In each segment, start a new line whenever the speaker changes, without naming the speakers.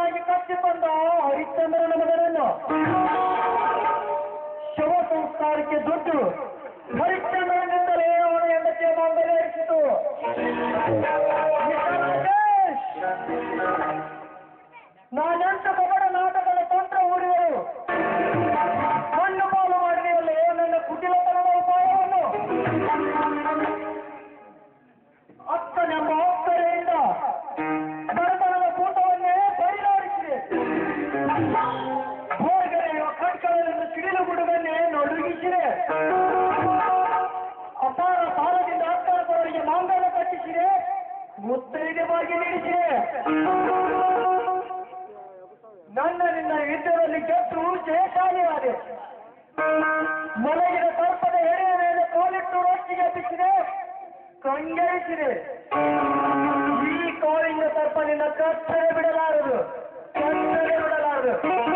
ಬಲವಂತವಾಗಿ ಕಟ್ಟಿಕೊಂಡ ಹರಿಶ್ಚಂದ್ರನ ಮಗನನ್ನು ಶವ ಸಂಸ್ಕಾರಕ್ಕೆ ದುಡ್ಡು ಹರಿಶ್ಚಂದ್ರನಿಂದಲೇ ಅವನ ಹೆಂಡತಿಯ ಮಾಂಗಲ್ಯ ಹರಿಸಿತು ಮಿಸ್ಟರ್ ರಾಜೇಶ್, ನಾನೆಂತ ಕಬಡ ನಾಟಕದ ತಂತ್ರ ಊರಿದರು ಮಣ್ಣು ಪಾಲು ಮಾಡಿದೆಯಲ್ಲೇ ನನ್ನ ಕುಟಿಲತನದ ಉಪಾಯವನ್ನು ಅಕ್ಕನೆಂಬ ಅಕ್ಕರೆಯಿಂದ ಬಡತನದ ಕೂಟವನ್ನೇ ಪರಿಣಾಮಿಸಿದೆ ಹೋಗರೆಯುವ ಕಣ್ಕಳನ್ನು ಸಿಡಿಲು ಗುಡುಗನ್ನೇ ನಡುಗಿಸಿದೆ ಅಪಾರ ಸಾಲದಿಂದ ಅಕ್ಕನವರಿಗೆ ಮಾಂಗಲ್ಯ ಕಟ್ಟಿಸಿದೆ ಮುತ್ತೈದೆವಾಗಿ ನಿಲ್ಲಿಸಿದೆ ನನ್ನ ನಿನ್ನ ಯುದ್ಧದಲ್ಲಿ ಗೆದ್ದು ಜಯಶಾಲಿಯಾದೆ ಮಲಗಿದ ಸರ್ಪದ ಎಡೆಯ ಮೇಲೆ ಕೋಲಿಟ್ಟು ರೊಟ್ಟಿಗೆ ಬಿಸಿದೆ ಕಂಗೆಳಿಸಿದೆ ಈ ಕೋಳಿಂಗ ಸರ್ಪ ನಿನ್ನ ಕತ್ತರೆ ಬಿಡಲಾರದು ಕತ್ತರೆ ಬಿಡಲಾರದು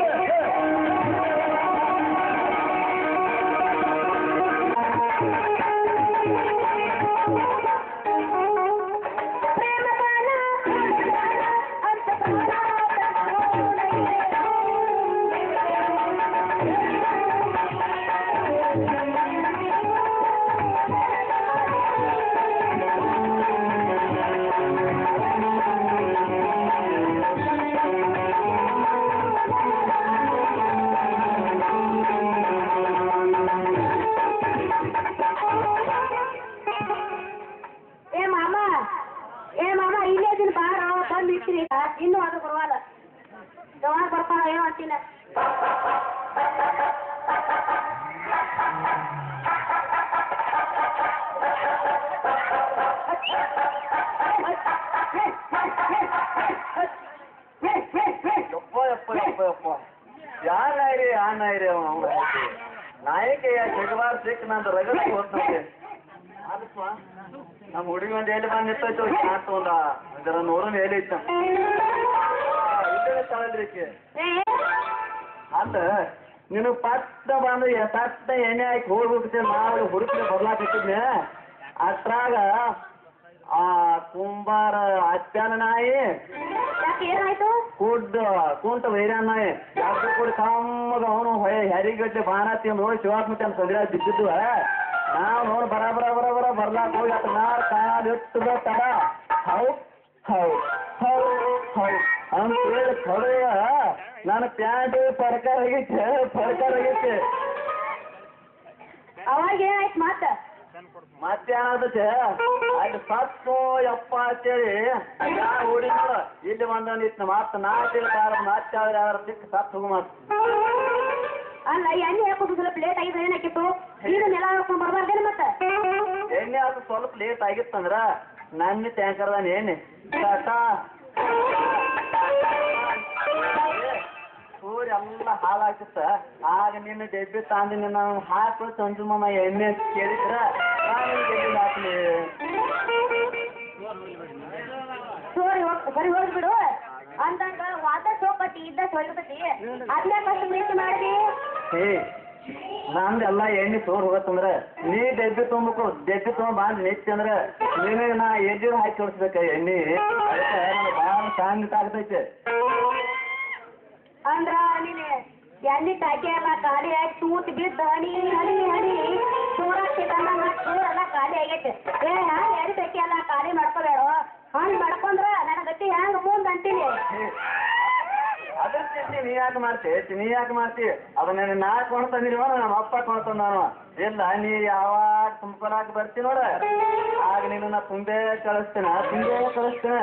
ಏ ಮಾಮ ಏ ಮಾಮ ಇಲ್ಲೇ ಇದೀನಿ ಬಾರ ಬಂದು ಇರ್ತೀನಿ ಈಗ ಇನ್ನೂ ಅದು ಬರುವಲ್ಲ ಯಾವಾಗ ಬರ್ತಾನ ಏನೋ ಅಂತಿಲ್ಲ
ಯಪ್ಪ ಯಪ್ಪ ಯಪ್ಪ ಯಪ್ಪ ಯಾರ ನಾಯಿರಿ ಆ ನಾಯಿರಿ ಅವ ಅವ್ನ ನಾಯಕಿಯ ಜಗವಾರ್ ಸಿಕ್ ನಂದು ರಗಡ ಹೋಗ್ತದೆ ಅದಪ್ಪ ನಮ್ಮ ಹುಡುಗಿ ಒಂದು ಎಲ್ಲಿ ಬಂದು ನಿಂತೈತು ಕಾಣ್ತು ಒಂದ ಇದರ ನೋಡೋಣ ಎಲ್ಲಿ ಇತ್ತ ಇಲ್ಲೇ ಸ್ಥಳದ್ರಿ ಈಕಿ.
ಏ
ಅಲ್ಲ ನೀನು ಪಟ್ಟ ಬಂದು ಪಟ್ಟ ಎಣ್ಣೆ ಹಾಕಿ ಹೋಗ್ಬಿಡ್ತೆ ನಾವು ಹುಡುಕಿ ಬರ್ಲಾಕತ್ತಿದ್ನೆ ಅಷ್ಟ್ರಾಗ ಆ ಕುಂಬಾರ ಅತ್ಯಾನ ನಾಯಿ
ಯಾಕೆ ಏನಾಯ್ತು
ಕುಡ್ ಕುಂಟ ವೈರಾನ್ ನಾಯಿ ಯಾಕೆ ಕೂಡ ಕಮ್ಮಗ ಅವನು ಹೊಯ ಹೆರಿಗಡ್ಡೆ ಬಾಣತಿ ನೋಡಿ ಶಿವಾತ್ಮತಿ ಅಂತ ಸಂದ್ರ ಬಿದ್ದಿದ್ದು ನಾವು ನೋಡಿ ಬರ ಬರ ಬರ ಬರ ಬರ್ಲಾಕ ಹೋಗಿ ಅತ್ತ ನಾರ್ ಕಾಲ್ ಇಟ್ಟದ ತಡ ಹೌ ಹೌ ಹೌ ಹೌ ಅಂತ ಹೇಳಿ ಕೊಡೆಯ ನನ್ನ ಪ್ಯಾಂಟ್ ಪರ್ಕಾರ ಆಗೈತೆ ಪರ್ಕಾರ ಆಗೈತೆ
ಅವಾಗ ಏನಾಯ್ತು ಮತ್ತ
ಮತ್ತೇನಾಗುತ್ತೆ ಅಲ್ಲಿ ಸತ್ತು ಯಪ್ಪ ಅಂತೇಳಿ ಯಾರು ಓಡಿ ನೋಡ ಇಲ್ಲಿ ಬಂದವನ್ ಇತ್ತು ಮತ್ತ ನಾಲ್ಕು ಬಾರ ಮತ್ತೆ ಯಾರು ಸಿಕ್ಕ ಸತ್ತು ಹೋಗು ಮತ್ತ
ಅಲ್ಲ ಈ ಎಣ್ಣೆ ಹಾಕೋದು ಸ್ವಲ್ಪ ಲೇಟ್ ಆಗಿದೆ ಏನಾಕಿತ್ತು ಈಗ ನೆಲ ಹಾಕೊಂಡ್ ಬರ್ಬಾರ್ದೇನು ಮತ್ತೆ
ಎಣ್ಣೆ ಅದು ಸ್ವಲ್ಪ ಲೇಟ್ ಆಗಿತ್ತಂದ್ರ ನನ್ನ ಟ್ಯಾಂಕರ್ದಾನ ಎಣ್ಣೆ ಟಾಟಾ ಸೂರ್ಯ ಎಲ್ಲ ಹಾಳಾಗಿತ್ತ ಆಗ ನಿನ್ನ ಡೆಬ್ಬಿ ತಾಂದು ನಿನ್ನ ಹಾಕು ಸಂಜು ಮಾಮ ಎಣ್ಣೆ ಅಂತ ಕೇಳಿದ್ರ ನಾನು ಡೆಬ್ಬಿ ಹಾಕ್ಲಿ
ಸರಿ ಹೋಗ್ ಸರಿ ಹೋಗ್ಬಿಡು ಅಂದಂಗ ವಾದ ಸೋಪಟ್ಟಿ ಇದ್ದ ಸೊಯ್ಯತೈತಿ ಅದ್ನೇ ಕಷ್ಟ ಪ್ರೀತಿ ಮಾಡಿದಿ
ಏ ನಂದೆಲ್ಲ ಎಣ್ಣೆ ತೋರ್ ಹೋಗತ್ತಂದ್ರ ನೀ ಡೆಬ್ಬಿ ತುಂಬಕು ಡೆಬ್ಬಿ ತೊಗೊಂಡ್ ಬಂದ್ ನಿತ್ತಿ ಅಂದ್ರ ನಿನಗೆ ನಾ ಎಣ್ಣೆ ಹಾಕಿ ತೋರಿಸ್ಬೇಕ ಎಣ್ಣೆ ಅದಕ್ಕೆ ನನಗೆ ಭಾಳ ಶಾಂತ ಆಗ್ತೈತೆ
ಅಂದ್ರ ನೀನೆ ಎಣ್ಣೆ ಟಾಕಿ ಎಲ್ಲ ಖಾಲಿ ಆಗಿ ತೂತ್ ಬಿದ್ದ ಹನಿ ಹನಿ ಹನಿ ಸೂರಾಕ್ಷಿ ತಂದಂಗ ಎಲ್ಲ ಖಾಲಿ ಆಗೈತೆ ಏ ಹ್ಯಾಂಗ ಎಣ್ಣೆ ಟಾಕಿ ಎಲ್ಲ ಖಾಲಿ ಮಾಡ್ಕೋಬೇಡ ಹಂಗ್ ಮಾಡ್ಕೊಂಡ್ರ ನನ್ನ ಗತಿ ಹ್ಯಾಂಗ ಮುಂದ್ ಅಂತೀನಿ
ಅದ್ರ ಚಿಂತೆ ನೀ ಯಾಕೆ ಮಾಡ್ತಿ ನೀ ಯಾಕೆ ಮಾಡ್ತಿ ಅದನ್ನ ನಾ ಕೊಂಡು ತಂದಿರುವ ನಮ್ಮ ಅಪ್ಪ ಕೊಂಡು ತಂದಾನು ಇಲ್ಲ ನೀ ಯಾವಾಗ ತುಂಬ್ಕೊಳಕ್ ಬರ್ತಿ ನೋಡ ಆಗ ನೀನು ನಾ ತುಂಬೇ ಕಳಿಸ್ತೇನೆ ತುಂಬೇ ಕಳಿಸ್ತೇನೆ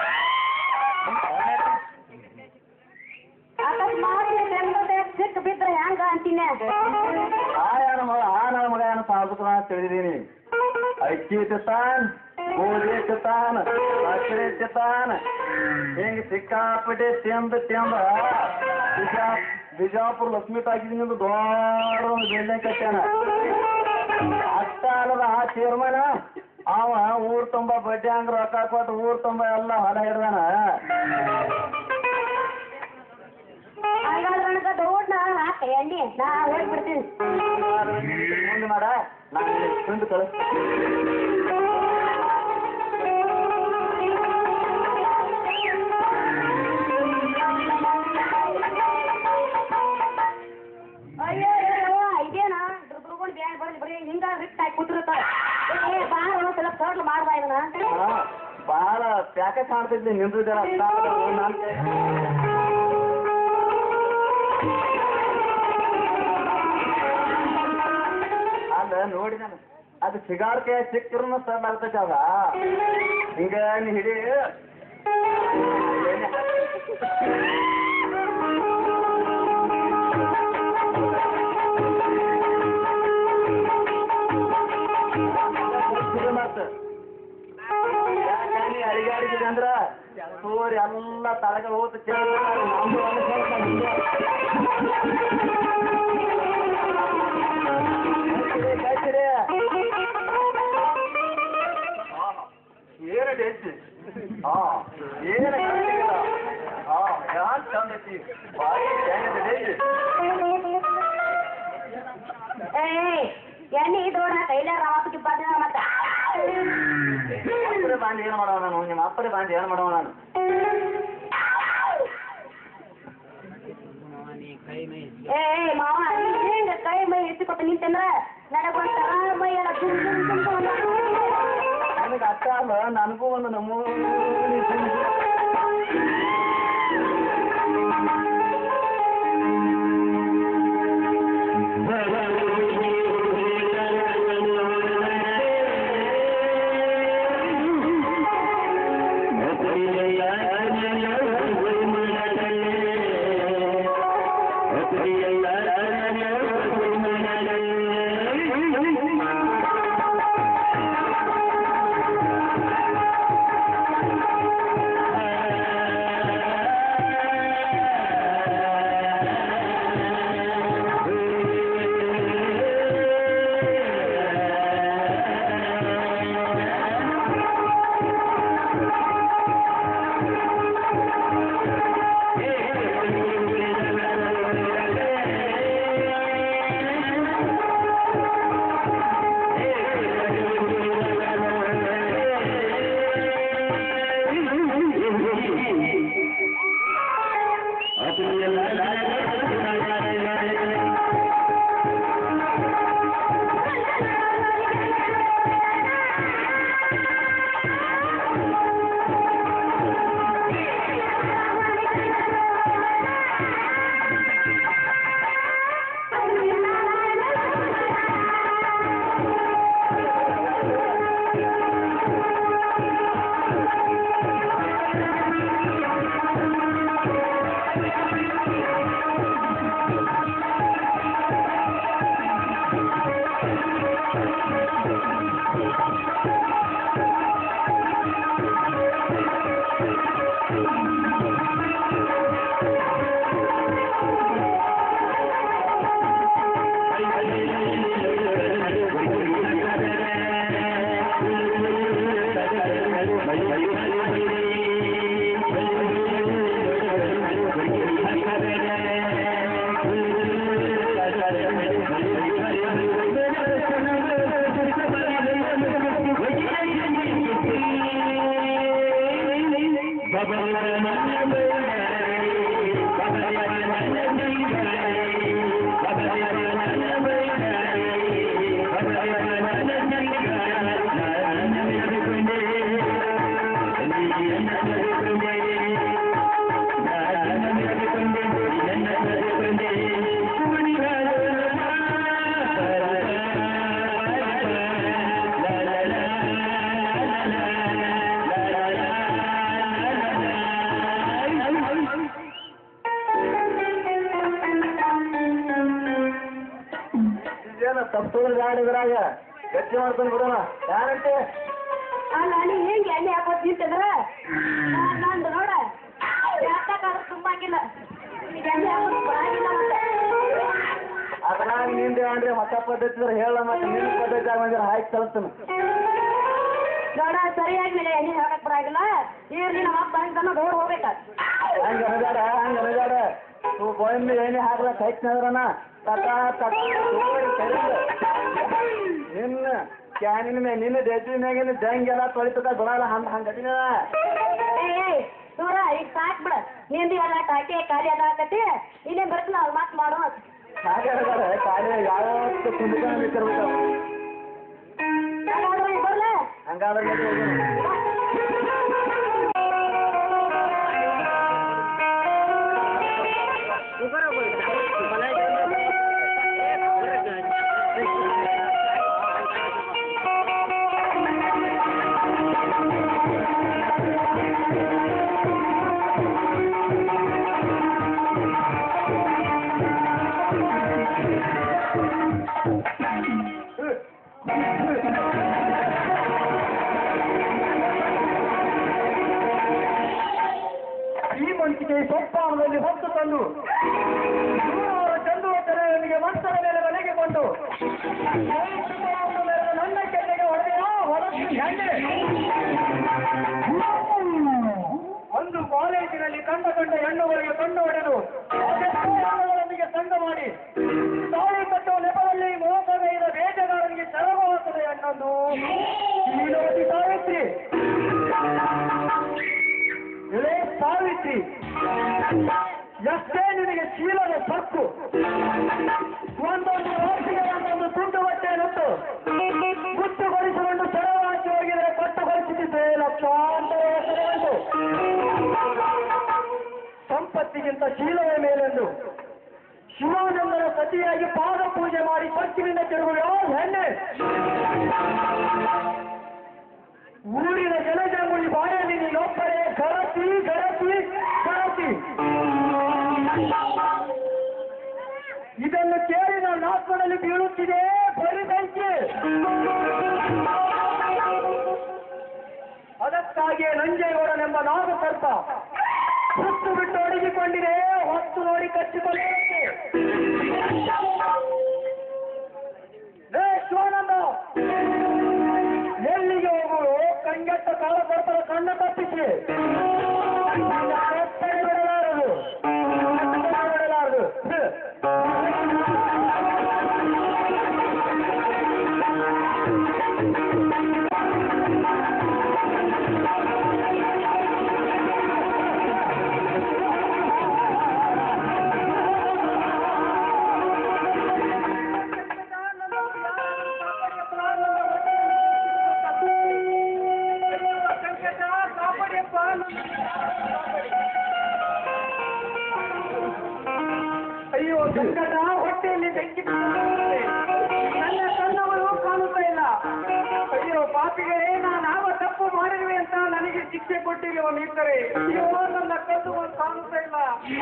ಅಕಸ್ಮಾತ್ ಬೆಂಗಳೂರು ಸಿಕ್ಕ ಬಿದ್ರ ಹ್ಯಾಂಗ ಅಂತೀನಿ
ಆ ಯಾರ ಮಗ ಆ ನನ್ನ ಮಗ ಏನು ಸಾಧುಕ ತಿಳಿದೀನಿ ಅಕ್ಕಿ ತಿತ್ತಾನ್ ಗೋಧಿ ತಿತ್ತಾನ್ ಸಕ್ಕರೆ ತಿತ್ತಾನ್ ಹಿಂಗ ಸಿಕ್ಕಾಪಟ್ಟೆ ತಿಂದ ತಿಂದ ಬಿಜಾ ಬಿಜಾಪುರ ಲಕ್ಷ್ಮೀ ಟಾಕಿದಿಂದ ದೊಡ್ಡ ಒಂದು ಬಿಲ್ಡಿಂಗ್ ಕಟ್ಟ್ಯಾನ ಅಷ್ಟ ಅಲ್ಲದ ಆ ಚೇರ್ಮನ್ ಅವ ಊರ್ ತುಂಬಾ ಬಡ್ಡಿ ಹಂಗ ರೊಕ್ಕ ಕೊಟ್ಟು ಊರ್ ತುಂಬಾ ಎಲ್ಲ ಹೊಲ ಹಿಡ್ದಾನ
ಹಂಗಾದ್ರೆ ನನಗ ದೊಡ್ಡ ಹಾಕ ಎಣ್ಣೆ ನಾ ಹೋಗ್ಬಿಡ್ತೀನಿ
ಮುಂದೆ ಮಾಡ ನಾನು ತುಂಡು ಕಳಿಸ್ತೀನಿ
ಆ ಕೊಡ್ಲು ಮಾಡ್ಬಾ ಇದನ್ನ
ಹಾ ಬಹಳ ಪ್ಯಾಕೆ ಕಾಣ್ತೈತಿ ನಿಂದು ಜರ ನಾನು ಅಲ್ಲ ನೋಡಿ ನಾನು ಅದು ಸಿಗಾರ್ಕೆ ಸಿಕ್ಕರೂ ಸಣ್ಣ ಆಗ್ತೈತಿ ಅದ ಹಿಂಗ ನೀ ಹಿಡಿ ಎಣ್ಣೆ ಹಾಕಿ. ಮತ್ತ್ ಯಾಕ ನೀ ಅಡಿಗಾಡಿಸಿದೆ ಅಂದ್ರ ಸೂರ್ಯ ಎಲ್ಲ ತಳಗ ಹೋತ ಏನು ಡೇಸಿ ಹಾ ಏನು ಕಣ್ಣಿಗಿಲ್ಲ ಹಾ ಯಾನ್ ಚಂದ ಐತಿ ಬಾಯಿ ಹೆಂಗದ ಡೇಸಿ
ಏಯ್ ಎಣ್ಣೆ ಇದು ನಾ ಕೈಲೇ ರಾವತ್ತಿಗೆ ಬಂದ ಮತ್ತೆ
ಅಪ್ಪರೆ ಬಾಂಧಿ ಏನು ಮಾಡವ ನಾನು ನಿಮ್ಮ ಅಪ್ಪರೆ ಬಾಂಧಿ ಏನು ಮಾಡವ ನಾನು
ಏಯ್ ಮಾವ ಹಿಂಗ ಕೈ ಮೈ ಎತ್ತಿಕೊತ ನಿಂತಂದ್ರ ನನಗೊಂಥರ ಮೈ ಎಲ್ಲ ಜುಮ್ ಜುಮ್ ಜುಮ್ ಜುಮ್ ಅನ್ನೋ-
ನನಗೆ ಅಕ್ಕ ಅಲ್ಲ ನನಗೂ ಒಂದು ನಮೂನಿ ಇದೇನ ತಪ್ಪೋದ್ರ ಗಾಡಿ ಇದ್ರಾಗ ಗಟ್ಟಿ ಮಾಡ್ಕೊಂಡು ಬಿಡೋಣ ಯಾರಂತೆ
ಅಲ್ಲ ನೀ ಹೆಂಗೆ ಎಣ್ಣೆ ಹಾಕೋದ್ ನಿಂತಂದ್ರ ನಂದು ನೋಡ ಯಾಕಾದ್ರೂ ತುಂಬಾಗಿಲ್ಲ ಈಗ ಎಣ್ಣೆ ಹಾಕೋದ್ ಬರಾಗಿಲ್ಲ ಮತ್ತೆ
ಅದ್ರಾಗ ನಿಂದೆ ಅಂದ್ರೆ ಹೊಸ ಪದ್ಧತಿ ಇದ್ರೆ ಹೇಳ ಮತ್ತೆ ನಿನ್ನ ಪದ್ಧತಿ ಆಗ ಹಾಕಿ ಕಳಿಸ್ತಾನೆ
ನೋಡ ಸರಿಯಾಗಿ ಮೇಲೆ ಎಣ್ಣೆ ಹಾಕಕ್ ಬರಾಗಿಲ್ಲ ಇರ್ಲಿ ನಮ್ಮ ಅಪ್ಪ ಅಂತ ದೂರ ಹೋಗ್ಬೇಕ
ಹಂಗ ಅನಗಾಡ ಹಂಗ ಅನಗಾಡ ತೂ ಗೋಯಂಬಿ ಎಣ್ಣೆ ಹಾಕ್ಲಕ್ ಹೈಕ್ನದ್ರನ ತಕ ತಕ ತೂರಿ ಕಡಿಂದ ನಿನ್ನ ಕ್ಯಾನಿನ ಮೇಲೆ ನಿನ್ನ ದೇಶದ ಮ್ಯಾಗಿನ ದಂಗೆಲ್ಲ ತೊಳಿತದ ಬಿಡಲ್ಲ ಹಂಗ ಹಂಗ ಅದಿನ
ಏಯ್ ದೂರ ಈಗ ಸಾಕ್ ಬಿಡ ನಿಂದು ಎಲ್ಲ ಟಾಕಿ ಖಾಲಿ ಅದ ಆಕತಿ ಇನ್ನೇ ಬರ್ತಲ್ಲ ಅವ್ರು ಮಾತು ಮಾಡು
ಹಾಗೆ ಅನಗಾಡ ಕಾಲೇ ಯಾವತ್ತು ಕುಂದಿರ್ಬೇಕು
ಬರ್ಲ
ಹಂಗಾದ್ರೆ ಎಲ್ಲಿ ಹೋಗೋಣ? ಈ ಮಂಚಿಗೆ ಸೊಪ್ಪಾಮದಲ್ಲಿ ಹೊತ್ತು ತಂದು ನೂರಾರು ಚಂದುವ ತೆರೆಯೊಂದಿಗೆ ಮಂಚದ ಮೇಲೆ ಮನೆಗೆ ಬಂದು ಒಂದು ಮೆರೆದ ನನ್ನ ಕೆನ್ನೆಗೆ ಹೊಡೆದ ಹೊರತು ಹೆಣ್ಣೆ ಒಂದು ಕಾಲೇಜಿನಲ್ಲಿ ಕಂಡ ಕಂಡ ಹೆಣ್ಣುಗಳಿಗೆ ಕಣ್ಣು ಹೊಡೆದು ಅದೆಲ್ಲದರೊಂದಿಗೆ ಸಂಘ ಮಾಡಿ ತಾಳಿ ಕಟ್ಟುವ ನೆಪದಲ್ಲಿ ಮೋಸಗೈದ ಬೇಟೆಗಾರನಿಗೆ ಸರವಾಗುತ್ತದೆ ಅನ್ನೊಂದು ನೀಲವತಿ ಸಾವಿತ್ರಿ ಇಳೇ ಸಾವಿತ್ರಿ ಎಷ್ಟೇ ನಿನಗೆ ಚೀಲದ ಸಕ್ಕು ಒಂದೊಂದು ರಾಶಿಗೆ ಒಂದೊಂದು ತುಂಡು ಬಟ್ಟೆಯನ್ನುಟ್ಟು ಗುಟ್ಟುಗೊಳಿಸಿಕೊಂಡು ಸರವಾಗಿ ಹೋಗಿದರೆ ಕಟ್ಟುಗೊಳಿಸುತ್ತಿದ್ದೆ ಲಕ್ಷಾಂತರ ಹೆಸರುಗಳು ಸಂಪತ್ತಿಗಿಂತ ಶೀಲವೇ ಮೇಲೆಂದು ಶಿವಾನಂದನ ಸತಿಯಾಗಿ ಪಾದ ಪೂಜೆ ಮಾಡಿ ಪಶ್ಚಿಮಿಂದ ತಿರುಗುವ ಯಾವ ಹೆಣ್ಣೆ ಊರಿನ ಜನಜಂಗುಳಿ ಬಾಯಲ್ಲಿ ನೀನೊಬ್ಬರೇ ಗರತಿ ಗರತಿ ಗರತಿ ಇದನ್ನು ಕೇಳಿ ನಾನು ನಾಲ್ಕನಲ್ಲಿ ಬೀಳುತ್ತಿದೆ ಬರಿ ಬೆಂಕಿ ಅದಕ್ಕಾಗಿಯೇ ನಂಜೇಗೌಡನೆಂಬ ನಾಗಸರ್ಪ ಸುತ್ತು ಬಿಟ್ಟು ಒಡಗಿಕೊಂಡಿದೆ ಹೊತ್ತು ನೋಡಿ ಕಚ್ಚಿಕೊಳ್ಳುತ್ತೆ ಲೇ ಶಿವಾನಂದ ಎಲ್ಲಿಗೆ ಹೋಗುವುದು ಕಂಗೆಟ್ಟ ಕಾಲ ಬರ್ತರ ಕಣ್ಣ ತಪ್ಪಿಸಿ ನಿನ್ನ ಕೆತ್ತನೆ ಬಿಡಲಾರದು ಕೆತ್ತನೆ ಬಿಡಲಾರದು ಹ್ಮ್. ಅಯ್ಯೋ ಸಂಕಟ ಹೊಟ್ಟೆಯಲ್ಲಿ ಬೆಂಕಿ ಬಿದ್ದಿದೆ. ನನ್ನ ಕಣ್ಣವರು ಕಾಣುತ್ತಾ ಇಲ್ಲ ಅಯ್ಯೋ ಪಾಪಿಗಳೇ ನಾನು ಯಾವ ತಪ್ಪು ಮಾಡಿರುವೆ ಅಂತ ನನಗೆ ಶಿಕ್ಷೆ ಕೊಟ್ಟಿರುವ ನೀತರೆ ಅಯ್ಯೋ ನನ್ನ ಕಣ್ಣುಗಳು ಕಾಣುತ್ತಾ ಇಲ್ಲ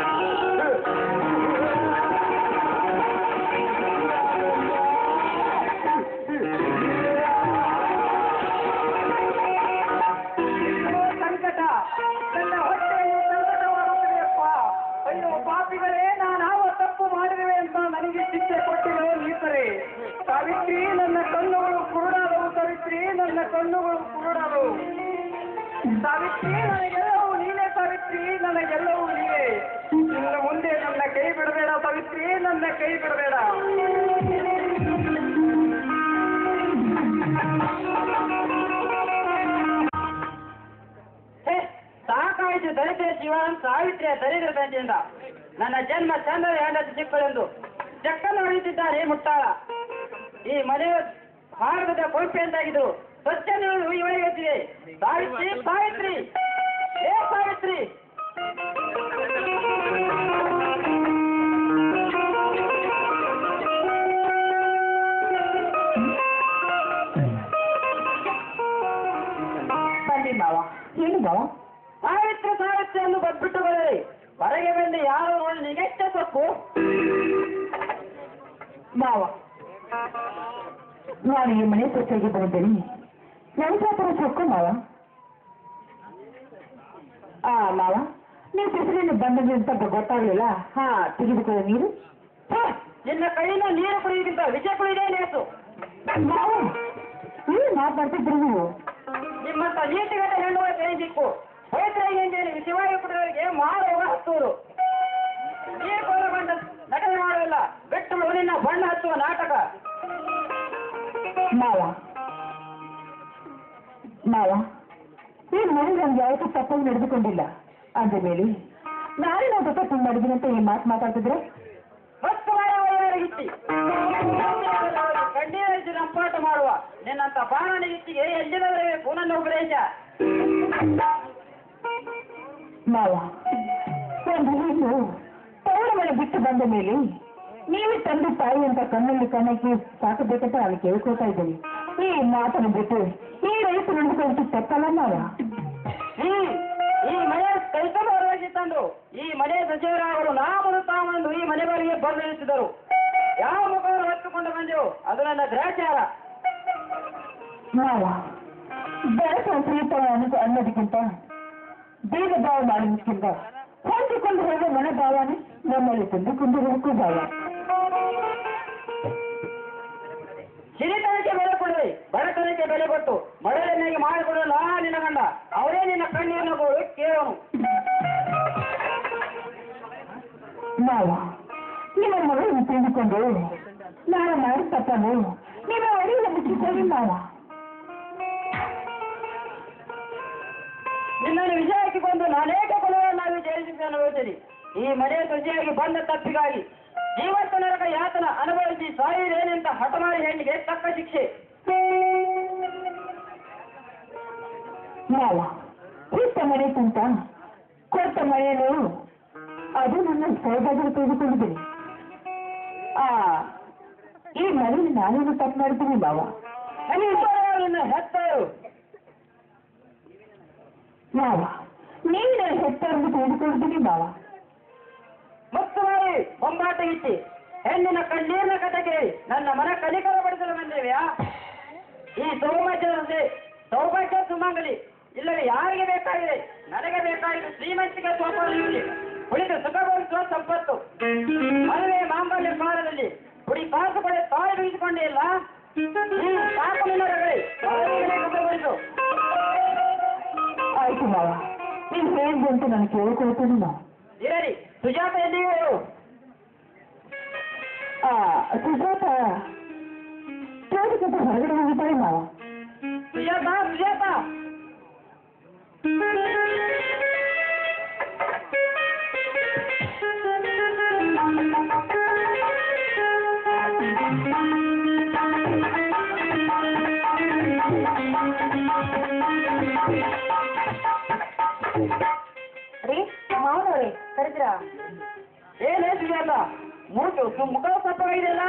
ಅಯ್ಯೋ ಸಂಕಟ ನನ್ನ ಹೊಟ್ಟೆಯಲ್ಲಿ ಸಂಕಟ ಮಾಡುತ್ತಿದೆಯಪ್ಪ ಅಯ್ಯೋ ಪಾಪಿಗಳೇ ನಾನು ಯಾವ ತಪ್ಪು ಮಾಡಿರುವೆ ಅಂತ ನನಗೆ ಶಿಕ್ಷೆ ಕೊಟ್ಟಿರೋ ನೀತರೆ ಸಾವಿತ್ರಿ ನನ್ನ ಕಣ್ಣುಗಳು ಕುರುಡಾದವು ಸಾವಿತ್ರಿ ನನ್ನ ಕಣ್ಣುಗಳು ಕುರುಡಾದವು ಸಾವಿತ್ರಿ ನನಗೆಲ್ಲವೂ ನೀನೇ ಸಾವಿತ್ರಿ ನನಗೆಲ್ಲವೂ ನೀನೇ ಇನ್ನು ಮುಂದೆ ನನ್ನ ಕೈ ಬಿಡಬೇಡ ಸಾವಿತ್ರಿ ನನ್ನ ಕೈ ಬಿಡಬೇಡ
ಹೇ, ಸಾಕಾಯಿತು ದರಿದ್ರ ಶಿವನ್ ಸಾವಿತ್ರಿಯ ದರಿದ್ರ ತಂದೆಯಿಂದ ನನ್ನ ಜನ್ಮ ಚಂದ್ರ ಹೆಂಡತಿ ಚಿಕ್ಕಳೆಂದು ಚಕ್ಕನ್ನು ಹೊಡೆಯುತ್ತಿದ್ದಾರೆ ಮುಟ್ಟಾಳ ಈ ಮನೆ ಭಾರತದ ಕೊಂಪೆಯಂತಾಗಿದ್ದು ಸ್ವಚ್ಛನು ಇವಳಿಗೆ ಗೊತ್ತಿದೆ ಸಾವಿತ್ರಿ ಸಾವಿತ್ರಿ ಏ ಸಾವಿತ್ರಿ
ಬನ್ನಿ ಮಾವ ಹೇಳಿ ಮಾವ
ಸಾವಿತ್ರಿ ಸಾವಿತ್ರಿ ಎಂದು ಬದ್ಬಿಟ್ಟು ಬರಲಿ ಹೊರಗೆ ಬಂದು ಯಾರು ನೋಡಿ ನಿಗೆಷ್ಟ ಸೊಪ್ಪು
ಮಾವ ನಾನು ಈ ಮನೆ ಸ್ವಚ್ಛಾಗಿ ಬಂದಿದ್ದೇನೆ ವ್ಯವಸಾಯ ಸೊಕ್ಕು ಮಾವ ಆ ಮಾವ ನೀವು ಹೆಸರಿನ ಬಂದದ್ದು ಅಂತ ಗೊತ್ತಾಗ್ಲಿಲ್ಲ ಹಾ ತೆಗೆದುಕೊಳ್ಳೋ ನೀರು
ಛೆ, ನಿನ್ನ ಕೈಯಿಂದ ನೀರು ಕುಡಿಯೋದಕ್ಕಿಂತ ವಿಷ ಕುಡಿದೇ ಲೇಸು
ಮಾವ ಏನ್ ಮಾತಾಡ್ತಿದ್ರು ನೀವು
ನಿಮ್ಮಂತ ನೀತಿಗತ ಹೆಣ್ಣುಗಳ ಕೈ ದಿಕ್ಕು ಪವಿತ್ರಾಗಿ ಶಿವಾಯು ಕುಡಿದವರಿಗೆ ಮಾಡುವ ಹತ್ತೂರು ನೀರು ಕೊಂಡ ನಟನೆ ಮಾಡುವಿಲ್ಲ ಬಿಟ್ಟು ನಿನ್ನ ಬಣ್ಣ ಹಚ್ಚುವ ನಾಟಕ
ಮಾವ ಮಾವ ಈ ಮನೆ ನನ್ಗೆ ಯಾವತ್ತೂ ತಪ್ಪಾಗಿ ನಡೆದುಕೊಂಡಿಲ್ಲ ಅಂದ ಮೇಲೆ ನಾನೇ ನಾವು ತಪ್ಪು ಮಾಡಿದ್ದೀನಿ ಅಂತ ಈ ಮಾತು ಮಾತಾಡ್ತಿದ್ರೆ
ಮತ್ತು ವೈರಾಗಿತ್ತಿ ಕಣ್ಣೀರಿಸಿ ರಂಪಾಟ ಮಾಡುವ ನಿನ್ನಂತ ಬಾಣನಿಗಿತ್ತಿಗೆ ಎಲ್ಲಿದವರೆಗೂ ನನ್ನ ಉಪದೇಶ
ಮಾವ ಒಂದು ಹೆಣ್ಣು ತವರ ಮನೆ ಬಿಟ್ಟು ಬಂದ ಮೇಲೆ ನೀವೇ ತಂದೆ ತಾಯಿ ಅಂತ ಕಣ್ಣಲ್ಲಿ ಕಣ್ಣಕ್ಕೆ ಸಾಕಬೇಕಂತ ನಾನು ಕೇಳ್ಕೊತಾ ಇದ್ದೀನಿ ಈ ಮಾತನ್ನು ಬಿಟ್ಟು ಈ ರೈತ ನಡೆದುಕೊಂಡು ತಪ್ಪಲ್ಲ ಮಾವ
ಹ್ಮ್ ಈ ಮನೆ ಕೈತಲು ತಂದು ಈ ಮನೆ ಸಚಿವರಾಗಲು ನಾಮನು ತಾಮಂದು ಈ ಮನೆಗಳಿಗೆ ಬರಲಿಸಿದರು ಯಾವ ಮುಖವನ್ನು ಹೊತ್ತುಕೊಂಡು ಬಂದೆವು ಅದು ನನ್ನ ಗ್ರಹಚಾರ
ಮಾವ ಬೆಳಕ ಪ್ರೀತ ಅನ್ನೋದು ಅನ್ನೋದಕ್ಕಿಂತ ಭೇದ ಭಾವ ಮಾಡೋದಕ್ಕಿಂತ ಹೊಂದಿಕೊಂಡು ಹೋಗೋ ಮನೋಭಾವನೆ ನಮ್ಮಲ್ಲಿ ತಂದುಕೊಂಡು ಹೋಗೋ ಭಾವ
ಸಿರಿತನಕ್ಕೆ ಬೆಲೆ ಕೊಡಲಿ ಬಡತನಕ್ಕೆ ಬೆಲೆ ಕೊಟ್ಟು ಮಳೆಯನ್ನಾಗಿ ಮಾಡಿಕೊಡಲು ನಾ ನಿನ್ನ ಗಂಡ ಅವರೇ ನಿನ್ನ ಕಣ್ಣೀರಿನ ಗೋಳು ಕೇಳೋನು
ಮಾವ ನಿಮ್ಮ ಮಗಳನ್ನು ತಿಳಿದುಕೊಂಡು ನಾನು ಮಾಡಿ ತಪ್ಪನು ನಿಮ್ಮ ಒಡೆಯ ಮುಚ್ಚಿಕೊಳ್ಳಿ ಮಾವ
ನಿನ್ನನ್ನು ವಿಷಯ ಹಾಕಿಕೊಂಡು ನಾನೇಕ ಕೊಲೆಯನ್ನಾಗಿ ಜಯಿಸಿದ್ದು ಅನುಭವಿಸಿರಿ ಈ ಮನೆ ಸೊಸೆಯಾಗಿ ಬಂದ ತಪ್ಪಿಗಾಗಿ ಜೀವಂತ ನರಕ ಯಾತನ ಅನುಭವಿಸಿ ಸಾಯುವುದೇನೆಂತ ಹಠಮಾರಿ ಹೆಣ್ಣಿಗೆ ತಕ್ಕ ಶಿಕ್ಷೆ
ಮಾವ ಇತ್ತ ಮನೆ ಕುಂತ ಕೊಟ್ಟ ಮನೆಯನ್ನು ಅದು ನನ್ನ ಸಹಜಾಗಿ ತೆಗೆದುಕೊಂಡಿದ್ದೀನಿ ಆ ಈ ಮನೆಯಲ್ಲಿ ನಾನೇನು ತಪ್ಪು ಮಾಡಿದ್ದೀನಿ ಮಾವ
ನಿನ್ನ ಹೆತ್ತರು
ಮಾವ ನೀವು ನನ್ನ ಹೆತ್ತರನ್ನು ತೆಗೆದುಕೊಂಡಿದ್ದೀನಿ ಮಾವ
ಮುತ್ತು ಮಾಡಿ ಬೊಂಬಾಟಗಿಚ್ಚಿ ಹೆಣ್ಣಿನ ಕಣ್ಣೀರಿನ ಕಥೆ ಕೇಳಿ ನನ್ನ ಮನ ಕಲಿಕರ ಪಡಿಸಲು ಬಂದೇವ್ಯಾ ಈ ಸೌಭಾಗ್ಯದಂತೆ ಸೌಭಾಗ್ಯ ಸುಮಂಗಲಿ ಇಲ್ಲವೇ ಯಾರಿಗೆ ಬೇಕಾಗಿದೆ ನನಗೆ ಬೇಕಾಗಿದೆ ಶ್ರೀಮಂತಿಕೆ ಸೋಪಾನದಲ್ಲಿ ಉಳಿದ ಸುಖಗೊಳಿಸುವ ಸಂಪತ್ತು ಮದುವೆ ಮಾಂಗಲ್ಯ ಕಾಲದಲ್ಲಿ ಕುಡಿ ಕಾಸು ಪಡೆ ತಾಯಿ ಬೀಸಿಕೊಂಡೇ ಇಲ್ಲ ಹ್ಮ್, ಸಾಕು ನಿನ್ನ ರಗಳೆ. ಮದುವೆಗೆ ಸುಖಗೊಳಿಸು
ಆಯ್ತು ಮಾವ ನೀವು ಹೇಳಿದ್ದು ಅಂತ ನಾನು ಕೇಳಿಕೊಳ್ತೀನಿ ಮಾವ
ಇರಲಿ ಸುಜಾತ ಎಲ್ಲಿಗೆ
ಆ ಸುಜಾತ ಕೇಳಿದಂತ ಹೊರಗಡೆ ಹೋಗಿದ್ದಾರೆ ಮಾವ
ಸುಜಾತ ಸುಜಾತ
ರೀ ಮಾವನವ್ರಿ ಕರೆದ್ರ
ಏನೇ ಸುಜಾತ ಮೂಟು ಸು- ಮುಖ ಸಪ್ಪಗಾಗಿದೆಯಲ್ಲ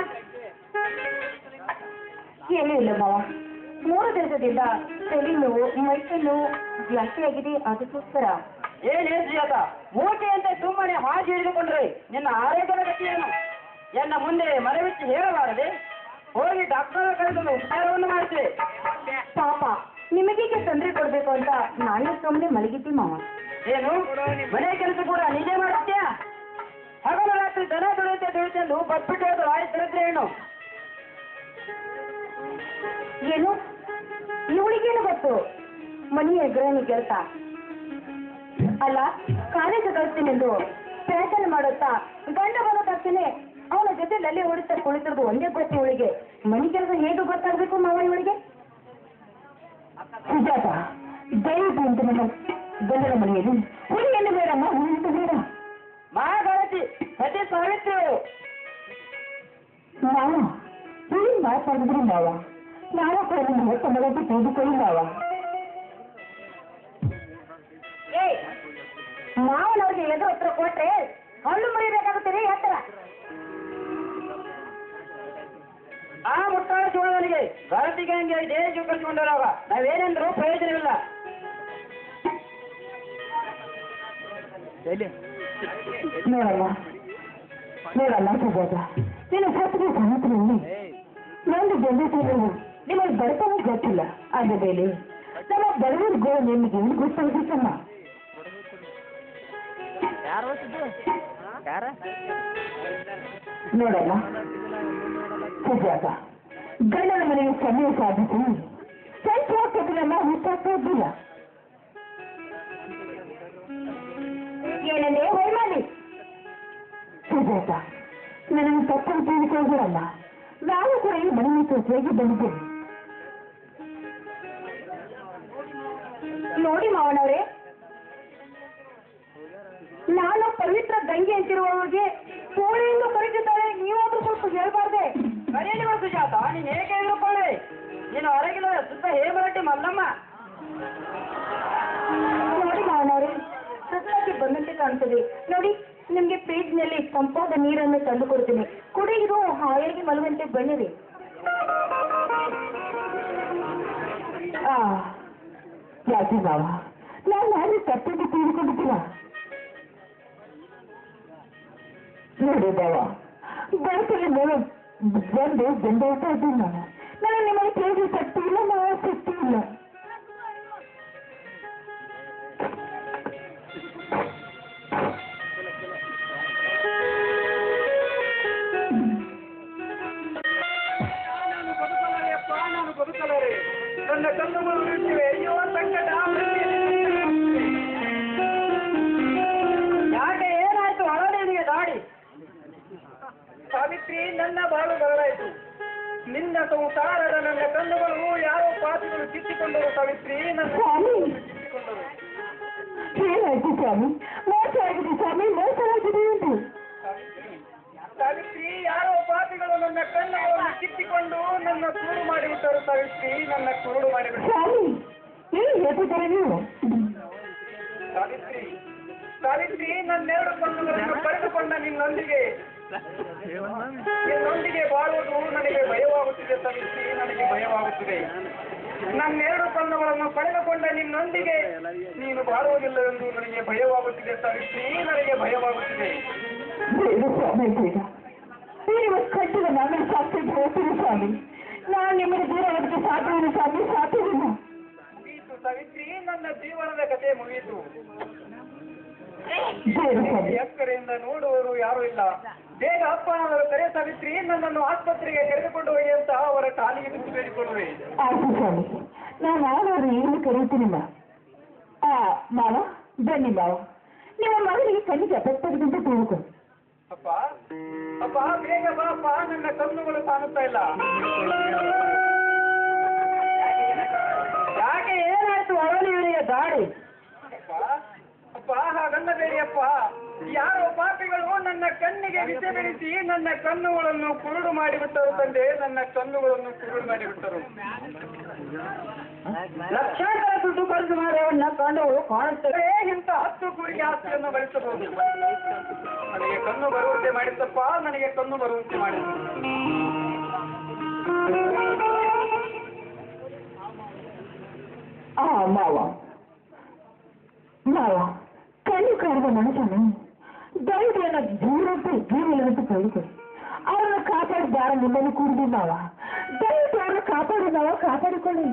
ಏನೂ ಇಲ್ಲ ಮಾವ ಮೂರು ದಿವಸದಿಂದ ತಲೆ ನೋವು ಮೈಕೈ ನೋವು ಜಾಸ್ತಿ ಆಗಿದೆ ಅದಕ್ಕೋಸ್ಕರ
ಏನೇ ಸುಜಾತ ಮೂಟೆ ಅಂತ ಸುಮ್ಮನೆ ಹಾಜಿ ಹಿಡಿದುಕೊಂಡ್ರೆ ನಿನ್ನ ಆರೋಗ್ಯದ ಗತಿ ಏನು ಎನ್ನ ಮುಂದೆ ಮನವಿಚ್ಚಿ ಹೇಳಬಾರದೆ ಹೋಗಿ ಡಾಕ್ಟರ್ ಕರೆದು ಉಪಚಾರವನ್ನು ಮಾಡ್ತೇವೆ
ಪಾಪ ನಿಮಗೀಗೆ ತೊಂದರೆ ಕೊಡ್ಬೇಕು ಅಂತ ನಾನೇ ಸುಮ್ಮನೆ ಮಲಗಿದ್ದಿ ಮಾವ
ಏನು ಮನೆ ಕೆಲಸ ಕೂಡ ನೀನೇ ಮಾಡ್ತೀಯಾ ಹಗಲು ರಾತ್ರಿ ದನ ದುಡಿಯುತ್ತೆ ದುಡಿತೆಂದು ಬಟ್ಬಿಟ್ಟು ಹೋದ್ರು ಆಯ್ತು ದರಿದ್ರೆ ಏನು
ಏನು ಇವಳಿಗೇನು ಗೊತ್ತು ಮನೆಯ ಗೃಹಿಣಿ ಕೆಲಸ ಅಲ್ಲ ಕಾಲೇಜ್ ಕಳಿಸ್ತೀನೆಂದು ಪ್ರಯತ್ನ ಮಾಡುತ್ತಾ ಗಂಡ ಬರೋ ತಕ್ಷಣ ಅವನ ಜೊತೆ ಲಲ್ಲಿ ಹೊಡಿತಾ ಕುಳಿತಿರೋದು ಒಂದೇ ಗೊತ್ತು ಇವಳಿಗೆ ಮನೆ ಕೆಲಸ ಹೇಗೆ ಗೊತ್ತಾಗ್ಬೇಕು ಮಾವ ಇವಳಿಗೆ
ಸುಜಾತ ದಯವಿಟ್ಟು ಅಂತ ನನ್ನ ಗಂಡನ ಮನೆಯಲ್ಲಿ ಹುಡುಗಿಯನ್ನು ಬೇಡಮ್ಮ ಹುಡುಗಿಯನ್ನು ಬೇಡ
ಮಹಾಗಣತಿ ಸತಿ ಸಾವಿತ್ರಿ
ಮಾವ ಹೀಗೆ ಮಾತಾಡಿದ್ರಿ ಮಾವ ನಾವು ಕೂಡ ನಿಮ್ಮ ಹೊತ್ತ ಮಗಕ್ಕೆ ತೆಗೆದುಕೊಳ್ಳಿ ಮಾವ
ಏಯ್ ಮಾವನವ್ರಿಗೆ ಎದುರು ಹತ್ರ ಕೊಟ್ರೆ ಹಣ್ಣು ಮುರಿಬೇಕಾಗುತ್ತದೆ ಹತ್ರ
ಆ ಮುಟ್ಟಾಳ ಚೋಳನಿಗೆ ಗಣತಿಗೆ ಹಂಗೆ ದೇಹ ಕಳಿಸಿಕೊಂಡಾಗ ನಾವೇನೆಂದ್ರು ಪ್ರಯೋಜನವಿಲ್ಲ
ನೋಡಮ್ಮ ನೋಡಮ್ಮ ಸುಜಾತ ನಿನ್ನ ಸತ್ತಿಗೆ ಸಹೋದರಲ್ಲಿ ಒಂದು ಜನರೇಷನ್ ನಿಮಗೆ ಬಡತನ ಗೊತ್ತಿಲ್ಲ ಆದ ಮೇಲೆ ನಮ್ಮ ಬಡವರಿಗೂ ನಿಮಗೆ ಏನು ಗೊತ್ತಾಗಬೇಕಮ್ಮ ನೋಡಮ್ಮ ಸುಜಾತ ಗಂಡನ ಮನೆಗೆ ಸಮಯ ಸಾಧಿಸಿ ಸಂಖ್ಯಾಕತೆಯನ್ನ ಹುಟ್ಟಾಗ್ತಾ ಇದ್ದಿಲ್ಲ
ಏನಂದ್ರೆ ಹೊಯ್ಮಾಲಿ
ಸುಜಾತ ನನಗೆ ತಪ್ಪನ್ನು ತಿಳಿದುಕೊಳ್ಳಬೇಡಲ್ಲ ನಾನು ಕೂಡ ಈ ಮನೆಯ ಸೊಸೆಯಾಗಿ ಬಂದಿದ್ದೇನೆ
ನೋಡಿ ಮಾವನವ್ರೆ ನಾನು ಪವಿತ್ರ ಗಂಗೆ ಅಂತಿರುವವರಿಗೆ ಕೋಳಿಯಿಂದ ಕರೀತಿದ್ದಾರೆ ನೀವಾದ್ರೂ ಸ್ವಲ್ಪ ಹೇಳ್ಬಾರ್ದೆ
ಕರೆಯಲಿವ ಸುಜಾತ ನೀನು ಏಕೆ ಇಳ್ಕೊಳ್ಳಿ ನೀನು ಹೊರಗೆ ಹೇಮರಟ್ಟಿ ಮಲ್ಲಮ್ಮ
ನೋಡಿ ಮಾವನವ್ರೆ ಸುಸ್ತಾಗಿ ಬಂದಂತೆ ಕಾಣ್ತದೆ ನೋಡಿ ನಿಮ್ಗೆ ಫ್ರಿಜ್ನಲ್ಲಿ ತಂಪಾದ ನೀರನ್ನು ತಂದು ಕೊಡ್ತೀನಿ ಕುಡಿಯಿರು ಹಾಯಾಗಿ ಮಲಗುವಂತೆ ಬನ್ನಿರಿ ಆ ಯಾಕೆ ಬಾವ ನಾನು ಯಾರು ತಪ್ಪಿದ್ದು ತಿಳಿದುಕೊಂಡಿದ್ದೀರಾ ನೋಡಿ ಬಾವ ಬರ್ತಲ್ಲಿ ಮೇಲೆ ಬಂದು ಬೆಂದ ಊಟ ಇದ್ದೀನಿ ನಾನು ನಾನು ನಿಮಗೆ ತಿಳಿಸಿ ಶಕ್ತಿ ಇಲ್ಲ ನಾವು ಶಕ್ತಿ ಇಲ್ಲ
ನಾನು ಬದುಕಲಾರೆಯಪ್ಪ ನಾನು ಬದುಕಲಾರೆ ನನ್ನ ಕಣ್ಣುಗಳು ನಿಂತಿವೆ ಅಯ್ಯೋ ಸಂಕಟ ಯಾಕೆ ಏನಾಯ್ತು ಹಳದೇನಿಗೆ ದಾಡಿ ಸಾವಿತ್ರಿ ನನ್ನ ಬಾಳು ಬರಲಾಯಿತು ನಿನ್ನ ಸಂಸಾರದ ನನ್ನ ಕಣ್ಣುಗಳು ಯಾವ ಪಾಪಿಗಳು ಕಿತ್ತಿಕೊಂಡರು ಸಾವಿತ್ರಿ ನನ್ನ
ಸ್ವಾಮಿ
ಕಿತ್ತಿಕೊಂಡರು
ಏನಾಯ್ತು ಸ್ವಾಮಿ ಮೋಸ ಆಗಿದೆ ಸ್ವಾಮಿ ಮೋಸ ಆಗಿದೆ ಎಂದು
ಸಾವಿತ್ರಿ ಯಾರೋ ಪಾಪಿಗಳು ನನ್ನ ಕಣ್ಣುಗಳನ್ನು ಕಿತ್ತಿಕೊಂಡು ನನ್ನ ಕುರುಡು ಮಾಡಿಬಿಟ್ಟರು ಸಾವಿತ್ರಿ ನನ್ನ ಕುರುಡು ಮಾಡಿಬಿಟ್ಟರು
ಸ್ವಾಮಿ ಏನು ಹೇಳ್ತಿದ್ದಾರೆ ನೀವು
ಸಾವಿತ್ರಿ ಸಾವಿತ್ರಿ ನನ್ನೆರಡು ಕಣ್ಣುಗಳನ್ನು ಕಳೆದುಕೊಂಡ ನಿನ್ನೊಂದಿಗೆ ನಿನ್ನೊಂದಿಗೆ ಬಾಳುವುದು ನನಗೆ ಭಯವಾಗುತ್ತಿದೆ ಸಾವಿತ್ರಿ ನನಗೆ ಭಯವಾಗುತ್ತಿದೆ ನನ್ನೆರಡು ಕಣ್ಣುಗಳನ್ನು ಕಳೆದುಕೊಂಡ ನಿನ್ನೊಂದಿಗೆ ನೀನು ಬಾಳುವುದಿಲ್ಲವೆಂದು ನನಗೆ ಭಯವಾಗುತ್ತಿದೆ ಸಾವಿತ್ರಿ ನನಗೆ ಭಯವಾಗುತ್ತಿದೆ
ಬೇಡ ಸ್ವಾಮಿ ಬೇಡ ನೀವು ಕಟ್ಟಿದ ನನ್ನ ಸಾಕ್ಷಿಗೆ ಹೋಗ್ತೀನಿ ಸ್ವಾಮಿ ನಾನು ನಿಮಗೆ ದೂರ ಹೋಗಕ್ಕೆ ಸಾಧ್ಯವಿಲ್ಲ ಸ್ವಾಮಿ ಸಾಧ್ಯವಿಲ್ಲ
ಮುಗಿಯಿತು ಸಾವಿತ್ರಿ ನನ್ನ ಜೀವನದ ಕಥೆ ಮುಗಿಯಿತು
ಬೇಡ ಸ್ವಾಮಿ
ಎಕ್ಕರೆಯಿಂದ ನೋಡುವವರು ಯಾರೂ ಇಲ್ಲ ಬೇಗ ಅಪ್ಪನವರು ಕರೆ ಸಾವಿತ್ರಿ ನನ್ನನ್ನು ಆಸ್ಪತ್ರೆಗೆ ಕರೆದುಕೊಂಡು ಹೋಗಿ ಅಂತ ಅವರ ಕಾಲಿಗೆ ಬಿದ್ದು ಬೇಡಿಕೊಳ್ಳುವೆ
ಆಯ್ತು ಸ್ವಾಮಿ ನಾನು ಆವಾಗ ಏನು ಕರೀತೀನಿಲ್ಲ ಆ ಮಾವ ಬನ್ನಿ ಮಾವ ನಿಮ್ಮ ಮಗನಿಗೆ ಕಣ್ಣಿಗೆ ಅಪೆಕ್ಟಾಗಿದ್ದಂತೆ ತಿಳ್ಕೊ
ಅಪ್ಪ ಅಪ್ಪ ಬೇಗ ಬಾ ಅಪ್ಪ ನನ್ನ ಕಣ್ಣುಗಳು ಕಾಣುತ್ತಾ ಇಲ್ಲ ಯಾಕೆ ಏನಾಯ್ತು ಅವನು ಇವನಿಗೆ ದಾಡಿ ಅಪ್ಪ ಅಪ್ಪ ಹಾಗನ್ನಬೇಡಿ ಅಪ್ಪ ಯಾರೋ ಪಾಪಿಗಳು ನನ್ನ ಕಣ್ಣಿಗೆ ವಿಷ ಬೆಳೆಸಿ ನನ್ನ ಕಣ್ಣುಗಳನ್ನು ಕುರುಡು ಮಾಡಿಬಿಟ್ಟರು ತಂದೆ ನನ್ನ ಕಣ್ಣುಗಳನ್ನು ಕುರುಡು ಮಾಡಿಬಿಟ್ಟರು ಲಕ್ಷಾಂತರ ದುಡ್ಡು ಖರ್ಚು ಮಾಡಿ ಅವನ್ನ ಕಣ್ಣುಗಳು ಕಾಣುತ್ತವೆ ಇಂಥ ಹತ್ತು ಕೂರಿಗೆ ಆಸ್ತಿಯನ್ನು ಗಳಿಸಬಹುದು ನನಗೆ ಕಣ್ಣು ಬರುವಂತೆ ಮಾಡಿದ್ದಪ್ಪ ನನಗೆ ಕಣ್ಣು ಬರುವಂತೆ ಮಾಡಿದ್ದು
ಆ ಮಾವ ಮಾವ ಕಣ್ಣು ಕಾಣದ ಮನುಷ್ಯನು ದಯವಿಟ್ಟು ದೂರಂತೆ ಜೀವನಂತೆ ಕಳಿಕೊಡಿ ಅವರನ್ನು ಕಾಪಾಡಿ ಯಾರ ನಿಮ್ಮನ್ನು ಕೂಡಿದೆ ಮಾವ ದಯವಿಟ್ಟು ಅವರನ್ನು ಕಾಪಾಡಿ ಮಾವ ಕಾಪಾಡಿಕೊಳ್ಳಿ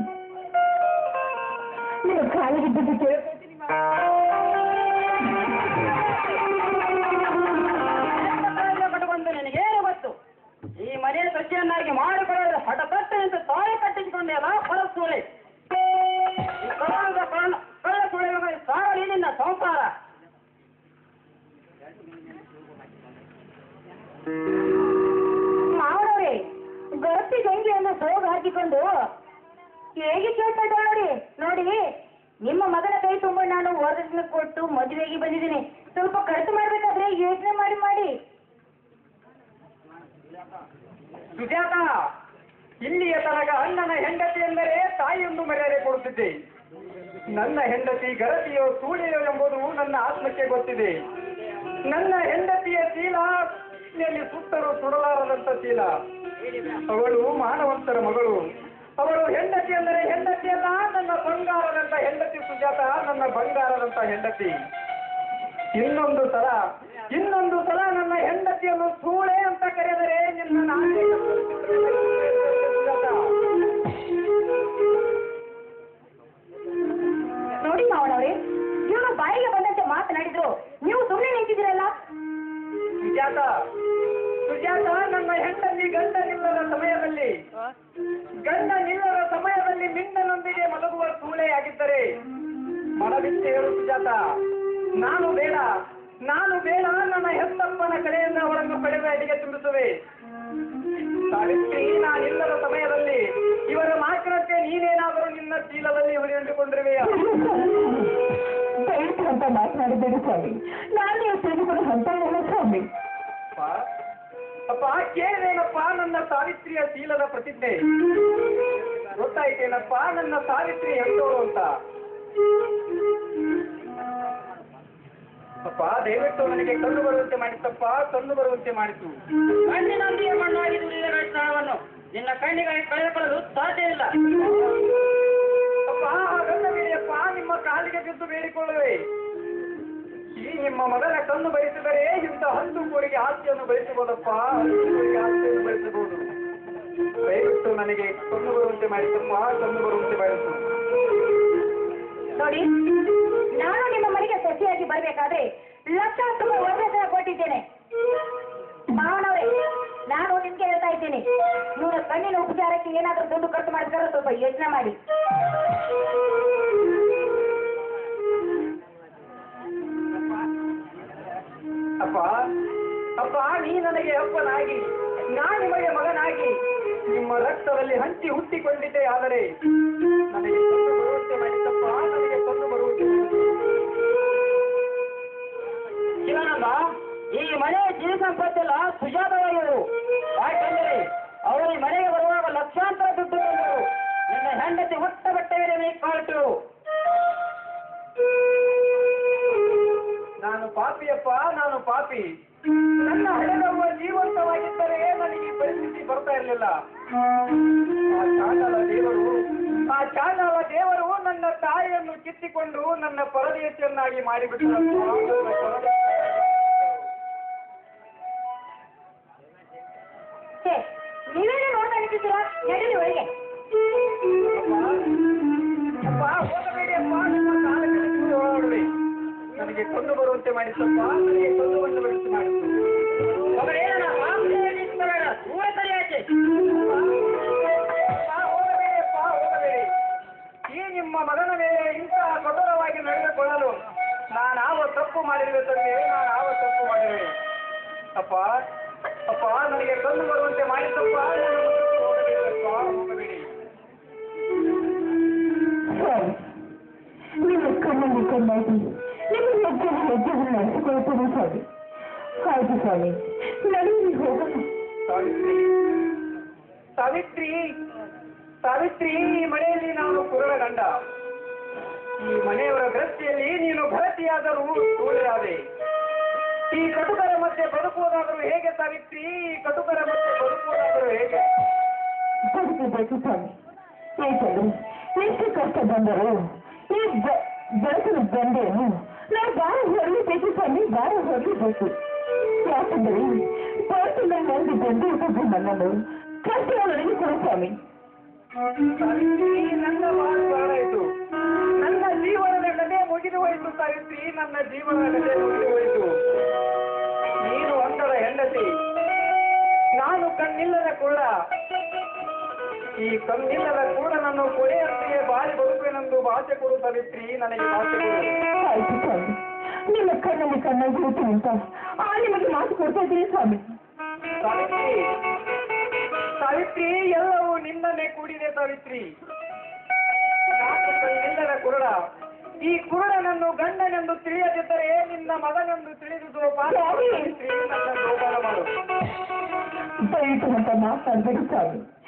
ನಿಮ್ಮ ಕಾಲಿಗೆ ಬಿದ್ದು ಕೇಳ್ಕೊತೀನಿ
ಕಟ್ಟುಕೊಂಡು ನಿನಗೇನು ಗೊತ್ತು ಈ ಮನೆಯ ಸಜ್ಜೆಯನ್ನಾಗಿ ಮಾಡಿಕೊಳ್ಳಲು ಹಠಪಟ್ಟೆ ಅಂತ ತಾಳೆ ಕಟ್ಟಿಸಿಕೊಂಡೆಲ್ಲ ಹೊರಸೂಳೆ ಕಳ್ಳದ ಕಳ್ಳ ಕಳ್ಳ ಸುಳಿಯುವ ಸಾಗಲಿ ನಿನ್ನ ಸಂಸಾರ
ಮಾವನವ್ರೆ ಗಟ್ಟಿ ಗಂಗೆಯನ್ನು ಸೋಗ ಹಾಕಿಕೊಂಡು ಹೇಗೆ ಕೇಳ್ತಾ ಇದ್ದಾಳೆ ನೋಡಿ ನೋಡಿ ನಿಮ್ಮ ಮಗನ ಕೈ ತುಂಬ ನಾನು ವರದಕ್ಷಿಣೆ ಕೊಟ್ಟು ಮದುವೆಗೆ ಬಂದಿದ್ದೀನಿ ಸ್ವಲ್ಪ ಖರ್ಚು ಮಾಡ್ಬೇಕಾದ್ರೆ ಯೋಚನೆ ಮಾಡಿ ಮಾಡಿ
ಸುಜಾತ ಇಲ್ಲಿಯ ತನಕ ಅಣ್ಣನ ಹೆಂಡತಿ ಎಂದರೆ ತಾಯಿಯೊಂದು ಮರ್ಯಾದೆ ಕೊಡುತ್ತಿದ್ದೆ ನನ್ನ ಹೆಂಡತಿ ಗರತಿಯೋ ಸೂಳೆಯೋ ಎಂಬುದು ನನ್ನ ಆತ್ಮಕ್ಕೆ ಗೊತ್ತಿದೆ ನನ್ನ ಹೆಂಡತಿಯ ಚೀಲ ಇಲ್ಲಿ ಸುತ್ತರೂ ಸುಡಲಾರದಂತ ಚೀಲ ಅವಳು ಮಾನವಂತರ ಮಗಳು ಅವಳು ಹೆಂಡತಿ ಅಂದರೆ ಹೆಂಡತಿಯಲ್ಲ ನನ್ನ ಬಂಗಾರದಂತ ಹೆಂಡತಿ ಸುಜಾತ ನನ್ನ ಬಂಗಾರದಂತ ಹೆಂಡತಿ ಇನ್ನೊಂದು ಸಲ ಇನ್ನೊಂದು ಸಲ ನನ್ನ ಹೆಂಡತಿಯನ್ನು ಸೂಳೆ ಅಂತ ಕರೆದರೆ ನಿನ್ನ ನಾನೇ ಸುಜಾತ.
ನೋಡಿ ಮಾವನವ್ರೆ ಇವನು ಬಾಯಿಗೆ ಬಂದಂತೆ ಮಾತನಾಡಿದ್ರು ನೀವು ಸುಮ್ಮನೆ ನಿಂತಿದ್ದೀರಲ್ಲ
ಸುಜಾತ ಸುಜಾತ ನನ್ನ ಹೆಂಡತಿ ಗಂಡನಿಲ್ಲದ ಸಮಯದಲ್ಲಿ ಗಂಡನಿಲ್ಲದ ಸಮಯದಲ್ಲಿ ನಿನ್ನನೊಂದಿಗೆ ಮಲಗುವ ಸೂಳೆಯಾಗಿದ್ದರೆ ಮನವಿಟ್ಟು ಹೇಳು ಸುಜಾತ ನಾನು ಬೇಡ ನಾನು ಬೇಡ ನನ್ನ ಹೆತ್ತಪ್ಪನ ಕಡೆಯಿಂದ ಅವರನ್ನು ಪಡೆದ ಅಡಿಗೆ ತುಂಬಿಸುವೆ ಸಾವಿತ್ರಿ ನಾನಿಲ್ಲದ ಸಮಯದಲ್ಲಿ ಇವರ ಮಾತಿನಂತೆ ನೀನೇನಾದರೂ ನಿನ್ನ ಚೀಲದಲ್ಲಿ ಹುರಿಯುಂಡಿಕೊಂಡಿರುವೆಯಾ
ದಯವಿಟ್ಟು ಅಂತ ಮಾತನಾಡಿದ್ದೇನೆ ಸ್ವಾಮಿ ನಾನು ನೀವು ತಿಳಿದುಕೊಂಡು ಸಂತಾನಲ್ಲ ಸ್ವಾಮಿ
ಅಪ್ಪ ಅಪ್ಪ ಕೇಳಿದೇನಪ್ಪ ನನ್ನ ಸಾವಿತ್ರಿಯ ಶೀಲದ ಪ್ರತಿಜ್ಞೆ
ಗೊತ್ತಾಯ್ತೇನಪ್ಪ ನನ್ನ ಸಾವಿತ್ರಿ ಎಂತೋಳು ಅಂತ ಅಪ್ಪ ದಯವಿಟ್ಟು ನನಗೆ ಕಣ್ಣು ಬರುವಂತೆ ಮಾಡಿತಪ್ಪ ಕಣ್ಣು ಬರುವಂತೆ ಮಾಡಿತು
ಕಣ್ಣಿನೊಂದಿಗೆ ಮಣ್ಣಾಗಿ ದುಡಿದ ಸ್ಥಳವನ್ನು ನಿನ್ನ ಕಣ್ಣಿಗಾಗಿ ಕಳೆದುಕೊಳ್ಳಲು ಸಾಧ್ಯ ಇಲ್ಲ
ಅಪ್ಪ ಹಾಗಲ್ಲವಿದೆಯಪ್ಪ ನಿಮ್ಮ ಕಾಲಿಗೆ ಬಿದ್ದು ಬೇಡಿಕೊಳ್ಳುವೆ ಈ ನಿಮ್ಮ ಮಗನ ಕಣ್ಣು ಬಯಸಿದರೆ ಇಂಥ ಹತ್ತು ಕೋರಿಗೆ ಆಸ್ತಿಯನ್ನು ಬಯಸಬಹುದಪ್ಪ ಹತ್ತು ಕೋರಿಗೆ ಆಸ್ತಿಯನ್ನು ಬಯಸಬಹುದು ದಯವಿಟ್ಟು ನನಗೆ ಕಣ್ಣು ಬರುವಂತೆ ಮಾಡಿತಪ್ಪ ಕಣ್ಣು ಬರುವಂತೆ ಮಾಡಿತು
ನೋಡಿ ನಾನು ನಿಮ್ಮ ಮನೆಗೆ ಸೊಸೆಯಾಗಿ ಬರ್ಬೇಕಾದ್ರೆ ಲಕ್ಷಾಂತರ ರೂಪಾಯಿ ಒಳ್ಳೆ ಕೊಟ್ಟಿದ್ದೇನೆ ಮಾವನವರೇ ನಾನು ನಿಮ್ಗೆ ಹೇಳ್ತಾ ಇದ್ದೀನಿ ಇವರ ಕಣ್ಣಿನ ಉಪಚಾರಕ್ಕೆ ಏನಾದ್ರೂ ದುಡ್ಡು ಖರ್ಚು ಮಾಡಿದ್ರೆ ಸ್ವಲ್ಪ ಯೋಚನೆ ಮಾಡಿ
ಅಪ್ಪ ಅಪ್ಪ ನೀ ನನಗೆ ಅಪ್ಪನಾಗಿ ನಾ ನಿಮಗೆ ಮಗನಾಗಿ ನಿಮ್ಮ ರಕ್ತದಲ್ಲಿ ಹಂಚಿ ಹುಟ್ಟಿಕೊಂಡಿದ್ದೆ ಆದರೆ ನನಗೆ ಕಣ್ಣು ಬರುವಂತೆ ಮಾಡಿತಪ್ಪ ನನಗೆ ಕಣ್ಣು ಬರುವಂತೆ ಮಾಡಿತು.
ಶಿವಾನಂದ ಈ ಮನೆ ಜೀವ ಸಂಪತ್ತೆಲ್ಲ ಸುಜಾತವಾಗಿರು ಯಾಕೆಂದರೆ ಅವರು ಈ ಮನೆಗೆ ಬರುವಾಗ ಲಕ್ಷಾಂತರ ದುಡ್ಡು ತಂದರು ನಿನ್ನ ಹೆಂಡತಿ ಹುಟ್ಟ ಬಟ್ಟೆ ಮೇಲೆ ಕಾಲ್ಟು
ನಾನು ಪಾಪಿಯಪ್ಪ ನಾನು ಪಾಪಿ ನನ್ನ ಹಳೆದವ್ವ ಜೀವಂತವಾಗಿದ್ದರೆ ನನಗೆ ಈ ಪರಿಸ್ಥಿತಿ ಬರ್ತಾ ಇರಲಿಲ್ಲ ಆ ಚಾಣಾಲ ದೇವರು ಆ ಚಾಣಾಲ ದೇವರು ನನ್ನ ತಾಯಿಯನ್ನು ಕಿತ್ತಿಕೊಂಡು ನನ್ನ ಪರದೇಶಿಯನ್ನಾಗಿ ಮಾಡಿಬಿಟ್ಟರಪ್ಪ ನನ್ನ ಪರದೇಶ-
ಛೇ, ನೀವೇನೇ ನೋಡ್ತಾ ನಿಂತಿದ್ದೀರಾ ನಡೀರಿ ಒಳಗೆ
ಅಪ್ಪ ಹೋಗಬೇಡಿ ಅಪ್ಪ ನಿಮ್ಮ ಕಾಲ ಕೆಳಗೆ ಹೋಗಬೇಡಿ ನನಗೆ ಕೊಂದು ಬರುವಂತೆ ಮಾಡಿಸಪ್ಪ ನನಗೆ ಕೊಂದು ಬರುವಂತೆ ಮಾಡಿಸು
ಅವರೇ ನನ್ನ ಮಾಂಸದಲ್ಲಿ ಇಷ್ಟಬೇಡ ದೂರ ಸರಿಯಾಚೆ
ಅಪ್ಪ, ಹೋಗಬೇಡಿ ಅಪ್ಪ ಹೋಗಬೇಡಿ ಈ ನಿಮ್ಮ ಮಗನ ಮೇಲೆ ಇಂತಹ ಕಠೋರವಾಗಿ ನಡೆದುಕೊಳ್ಳಲು ನಾನಾವ ತಪ್ಪು ಮಾಡಿರುವೆ ತಂದೆ ನಾನಾವ ತಪ್ಪು ಮಾಡಿರುವೆ ಅಪ್ಪ ಅಪ್ಪ ನನಗೆ ಕಣ್ಣು ಬರುವಂತೆ ಮಾಡಿಸಪ್ಪ ನಾನು ಹೋಗಬೇಡಿ ಅಪ್ಪ ಹೋಗಬೇಡಿ
ಸ್ವಾಮಿ ನಿಮ್ಮ ಕಣ್ಣಲ್ಲಿ ಕಣ್ಣಾಗಿ ನಿಮ್ಮ ಹೆಜ್ಜೆ ಹೆಜ್ಜೆಗಳು ನಡೆಸಿಕೊಳ್ಳುತ್ತದೆ ಸ್ವಾಮಿ ಆಯ್ತು ಸ್ವಾಮಿ ನಡೆಯಿರಿ ಹೋಗೋಣ
ಸಾವಿತ್ರಿ ಸಾವಿತ್ರಿ ಸಾವಿತ್ರಿ ಈ ಮನೆಯಲ್ಲಿ ನಾನು ಕುರುಡ ಗಂಡ ಈ ಮನೆಯವರ ದೃಷ್ಟಿಯಲ್ಲಿ ನೀನು ಭರತಿಯಾದರೂ ಸೂಳೆಯಾದೆ ಈ ಕಟುಕರ ಮಧ್ಯೆ ಬದುಕುವುದಾದರೂ ಹೇಗೆ ಸಾವಿತ್ರಿ ಈ ಕಟುಕರ ಮಧ್ಯೆ ಬದುಕುವುದಾದರೂ ಹೇಗೆ
ಬದುಕಬೇಕು ಸ್ವಾಮಿ ಏಕೆಂದ್ರೆ ಎಷ್ಟು ಕಷ್ಟ ಬಂದರೂ ಈ ಬ- ಬೆಳಕಿನ ಬಂಡೆಯನ್ನು ನಾವು ಬಾರ ಹೊರಲೇಬೇಕು ಸ್ವಾಮಿ ಬಾರ ಹೊರಲೇಬೇಕು ಯಾಕೆಂದರೆ ಬೆಳಕಿನ ನಂಬಿ ಬಂದಿರುತ್ತದೆ ನನ್ನನ್ನು ಕಷ್ಟಗಳನ್ನು ಕೊಡು ಸ್ವಾಮಿ
ಸಾವಿತ್ರಿ ನನ್ನ ಬಾಳು ಬಾಳಾಯಿತು ನನ್ನ ಜೀವನದ ಕಡೆ ಮುಗಿದು ಹೋಯಿತು ಸಾವಿತ್ರಿ ನನ್ನ ಜೀವನದ ಕಡೆ ಮುಗಿದು ಹೋಯಿತು ನೀನು ಒಂದರ ಹೆಂಡತಿ ನಾನು ಕಣ್ಣಿಲ್ಲದ ಕುಳ್ಳ ಈ ಕಣ್ಣಿಲ್ಲದ ಕುಳ್ಳನನ್ನು ಕೊನೆಯಂತೆಯೇ ಬಾಳಿ ಬದುಕುವೆನೆಂದು ಭಾಷೆ ಕೊಡು ಸಾವಿತ್ರಿ ನನಗೆ ಭಾಷೆ ಕೊಡು
ಆಯ್ತು ಸ್ವಾಮಿ ನಿಮ್ಮ ಕಣ್ಣಲ್ಲಿ ಕಣ್ಣಾಗಿ ಹುಟ್ಟಿ ಅಂತ ಆ ನಿಮಗೆ ಮಾತು ಕೊಡ್ತಾ ಇದ್ದೀನಿ ಸ್ವಾಮಿ
ಸಾವಿತ್ರಿ ಸಾವಿತ್ರಿ ಎಲ್ಲವೂ ನಿನ್ನನ್ನೇ ಕೂಡಿದೆ ಸಾವಿತ್ರಿ ನಾನು ಕಣ್ಣಿಲ್ಲದ ಕುರುಡ ಈ ಕುರುಡನನ್ನು ಗಂಡನೆಂದು ತಿಳಿಯದಿದ್ದರೆ ನಿನ್ನ ಮಗನೆಂದು ತಿಳಿದು ಜೋಪಾನ ಮಾಡು ಸಾವಿತ್ರಿ, ನನ್ನ ಜೋಪಾನ ಮಾಡು
ದಯವಿಟ್ಟು ಅಂತ ಮಾತಾಡಬೇಡಿ ಸ್ವಾಮಿ